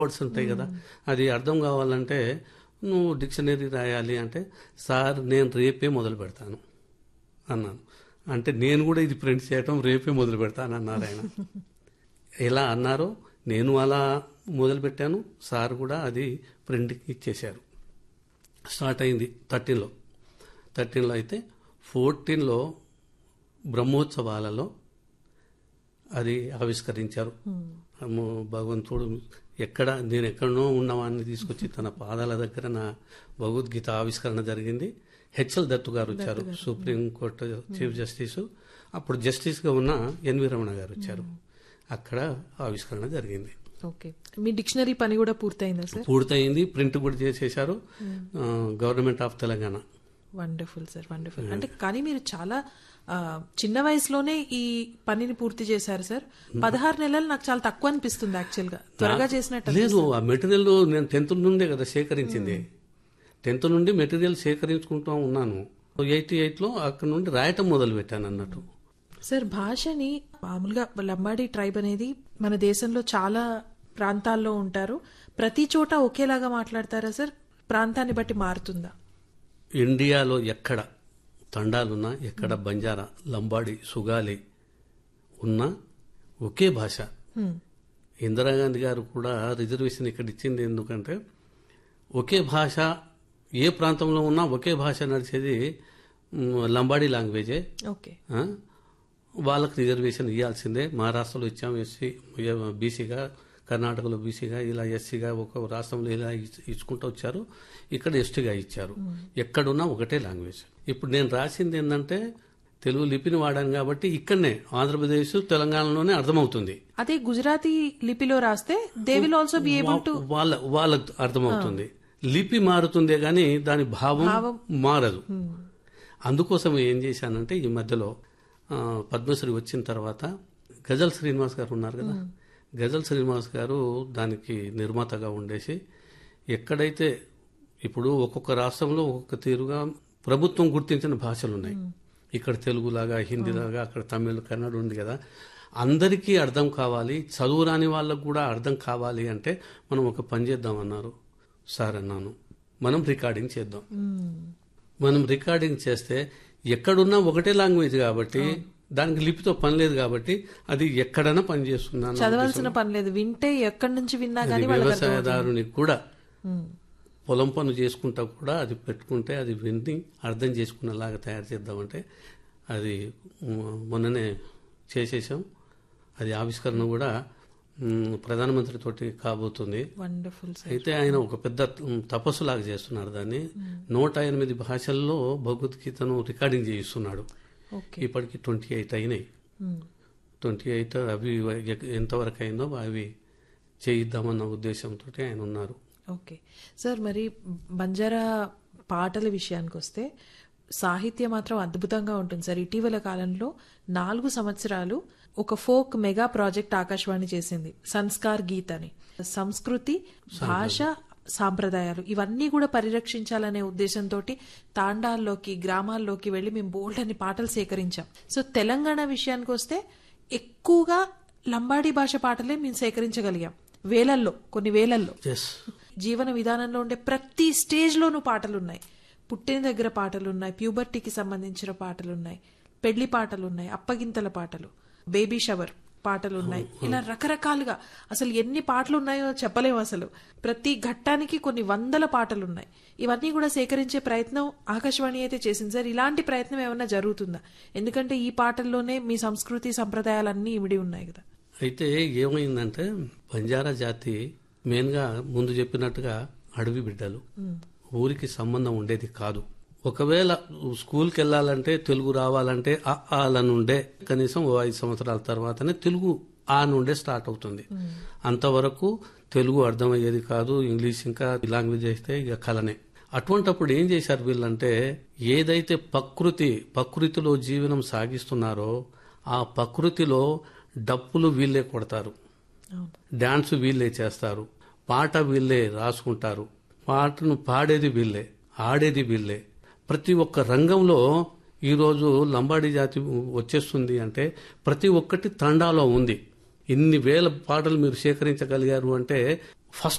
Words ఉంటాయి కదా అది అర్థం కావాలంటే నువ్వు డిక్షనరీ రాయాలి అంటే సార్ నేను రేపే మొదలు పెడతాను అన్నాను అంటే నేను కూడా ఇది ప్రింట్ చేయటం రేపే మొదలు పెడతాను అన్నారు ఆయన ఎలా అన్నారో నేను అలా మొదలు పెట్టాను సార్ కూడా అది ప్రింట్కి ఇచ్చేశారు స్టార్ట్ అయింది థర్టీన్లో థర్టీన్లో అయితే ఫోర్టీన్లో బ్రహ్మోత్సవాలలో అది ఆవిష్కరించారు అమ్మో భగవంతుడు ఎక్కడ నేను ఎక్కడనో ఉన్నవాడిని తీసుకొచ్చి తన పాదాల దగ్గర నా భగవద్గీత ఆవిష్కరణ జరిగింది హెచ్ఎల్ దత్తు గారు వచ్చారు సుప్రీం కోర్టు చీఫ్ జస్టిస్ అప్పుడు జస్టిస్గా ఉన్న ఎన్వి రమణ గారు వచ్చారు అక్కడ ఆవిష్కరణ జరిగింది ఓకే మీ డిక్షనరీ పని కూడా పూర్తయిందా సార్ పూర్తయింది ప్రింట్ కూడా చేసేశారు ఆ, government of Telangana wonderful sir wonderful అంటే కానీ మీరు చాలా ఆ, చిన్న వయసులోనే ఈ పనిని పూర్తి చేశారు సార్ పదహారు నెలలు నాకు చాలా తక్కువ అనిపిస్తుంది యాక్చువల్ గా త్వరగా చేసినట్టు లేదు ఆ మెటీరియల్ నేను టెన్త్ నుండే కదా సేకరించింది టెన్త్ నుండి మెటీరియల్ సేకరించుకుంటూ ఉన్నాను ఎయిటీ ఎయిట్లో అక్కడ నుండి రాయటం మొదలు పెట్టాను అన్నట్టు సార్ భాషని మామూలుగా లంబాడీ ట్రైబ్ అనేది మన దేశంలో చాలా ప్రాంతాల్లో ఉంటారు ప్రతి చోట ఒకేలాగా మాట్లాడతారా సార్ ప్రాంతాన్ని బట్టి మారుతుందా ఇండియాలో ఎక్కడ తండాలున్నా ఎక్కడ బంజారా లంబాడి సుగాలి ఉన్నా ఒకే భాష హ్మ్. ఇందిరాగాంధీ గారు కూడా రిజర్వేషన్ ఇక్కడ ఇచ్చింది ఎందుకంటే ఒకే భాష ఏ ప్రాంతంలో ఉన్నా ఒకే భాష నడిచేది మ్, లంబాడీ లాంగ్వేజే ఓకే ఆ? వాళ్ళకి రిజర్వేషన్ ఇవ్వాల్సిందే మహారాష్ట్రలో ఇచ్చాం ఎస్సీ బీసీగా కర్ణాటకలో బీసీగా ఇలా ఎస్సీగా ఒక రాష్ట్రంలో ఇలా ఇచ్- ఇచ్చుకుంటూ వచ్చారు ఇక్కడ ఎస్టీగా ఇచ్చారు ఎక్కడున్నా ఒకటే లాంగ్వేజ్ ఇప్పుడు నేను రాసింది ఏంటంటే తెలుగు లిపిని వాడాను కాబట్టి ఇక్కడనే ఆంధ్రప్రదేశ్ తెలంగాణలోనే అర్థమవుతుంది అదే గుజరాతీ లిపిలో రాస్తే they will also be able to వాళ్ళ వాళ్ళకు అర్థమవుతుంది లిపి మారుతుందే గాని దాని భావం మారదు అందుకోసం ఏం చేశానంటే ఈ మధ్యలో ఆ, పద్మశ్రీ వచ్చిన తర్వాత గజల్ శ్రీనివాస్ గారు ఉన్నారు కదా గజల్ శ్రీనివాస్ గారు దానికి నిర్మాతగా ఉండేసి ఎక్కడైతే ఇప్పుడు ఒక్కొక్క రాష్ట్రంలో ఒక్కొక్క తీరుగా ప్రభుత్వం గుర్తించిన భాషలు ఉన్నాయి ఇక్కడ తెలుగులాగా హిందీలాగా అక్కడ తమిళ్ కన్నడ ఉంది కదా అందరికీ అర్థం కావాలి చదువు రాని వాళ్ళకు కూడా అర్థం కావాలి అంటే మనం ఒక పని చేద్దామన్నారు సార్ అన్నాను మనం రికార్డింగ్ చేద్దాం మనం రికార్డింగ్ చేస్తే ఎక్కడున్నా ఒకటే లాంగ్వేజ్ కాబట్టి దానికి లిపితో పని లేదు కాబట్టి అది ఎక్కడైనా పని చేస్తున్నాను చదవాల్సిన పని లేదు వింటే ఎక్కడి నుంచి విన్నా గానీ వాళ్ళకి వ్యవసాయదారునికి కూడా ఉమ్. పొలం పనులు చేసుకుంటా కూడా అది పెట్టుకుంటే అది విని అర్థం చేసుకునేలాగా తయారు చేద్దామంటే అది మ- మొన్ననే చేసేసాం అది ఆవిష్కరణ కూడా మ్, ప్రధానమంత్రి తోటి కాబోతుంది వండర్ఫుల్ సార్ అయితే ఆయన ఒక పెద్ద మ్, తపస్సులాగా చేస్తున్నారు దాన్ని నూట ఎనిమిది భాషల్లో భగవద్గీతను రికార్డింగ్ చేయిస్తున్నాడు ఓకే ఇప్పటికి ట్వంటీ ఎయిట్ అయినాయి ఉమ్. ట్వంటీ ఎయిట్ అవి ఎ- ఎంతవరకు అయిందో అవి చేయిద్దామన్న ఉద్దేశంతో ఆయన ఉన్నారు ఓకే సార్ మరి బంజారా పాటల విషయానికి వస్తే సాహిత్యం మాత్రం అద్భుతంగా ఉంటుంది సార్ ఇటీవల కాలంలో నాలుగు సంవత్సరాలు ఒక ఫోక్ మెగా ప్రాజెక్ట్ ఆకాశవాణి చేసింది సంస్కార్ గీత్ అని సంస్కృతి భాష సాంప్రదాయాలు ఇవన్నీ కూడా పరిరక్షించాలనే ఉద్దేశంతో తాండాల్లోకి గ్రామాల్లోకి వెళ్లి మేము బోల్డ్ అని పాటలు సేకరించాం సో తెలంగాణ విషయానికి వస్తే ఎక్కువగా లంబాడీ భాష పాటలే మేము సేకరించగలిగాం వేలల్లో కొన్ని వేలల్లో ఎస్ జీవన విధానంలో ఉండే ప్రతి స్టేజ్లోనూ పాటలున్నాయి పుట్టిన దగ్గర పాటలున్నాయి ప్యూబర్టీకి సంబంధించిన పాటలున్నాయి పెళ్లి పాటలున్నాయి అప్పగింతల పాటలు బేబీ షవర్ పాటలున్నాయి ఇలా రకరకాలుగా అసలు ఎన్ని పాటలు ఉన్నాయో చెప్పలేము అసలు ప్రతి ఘట్టానికి కొన్ని వందల పాటలున్నాయి ఇవన్నీ కూడా సేకరించే ప్రయత్నం ఆకాశవాణి అయితే చేసింది సార్ ఇలాంటి ప్రయత్నం ఏమన్నా జరుగుతుందా ఎందుకంటే ఈ పాటల్లోనే మీ సంస్కృతి సంప్రదాయాలన్నీ ఇమిడి ఉన్నాయి కదా అయితే ఏమైందంటే బంజారా జాతి మెయిన్గా ముందు చెప్పినట్టుగా అడవి బిడ్డలు ఊరికి సంబంధం ఉండేది కాదు ఒకవేళ స్కూల్కి వెళ్ళాలంటే తెలుగు రావాలంటే ఆ ఆల నుండే కనీసం ఓ ఐదు సంవత్సరాల తర్వాతనే తెలుగు ఆ నుండే స్టార్ట్ అవుతుంది అంతవరకు తెలుగు అర్థమయ్యేది కాదు ఇంగ్లీష్ ఇంకా లాంగ్వేజ్ అయితే ఇక కలనే అటువంటప్పుడు ఏం చేశారు వీళ్ళంటే ఏదైతే ప్రకృతి ప్రకృతిలో జీవనం సాగిస్తున్నారో ఆ ప్రకృతిలో డప్పులు వీళ్ళే కొడతారు అవును డాన్స్ వీళ్ళే చేస్తారు పాట వీళ్ళే రాసుకుంటారు పాటను పాడేది వీళ్ళే ఆడేది వీళ్ళే ప్రతి ఒక్క రంగంలో ఈరోజు లంబాడీ జాతి వచ్చేస్తుంది అంటే ప్రతి ఒక్కటి తండాలో ఉంది ఇన్ని వేల పాటలు మీరు సేకరించగలిగారు అంటే ఫస్ట్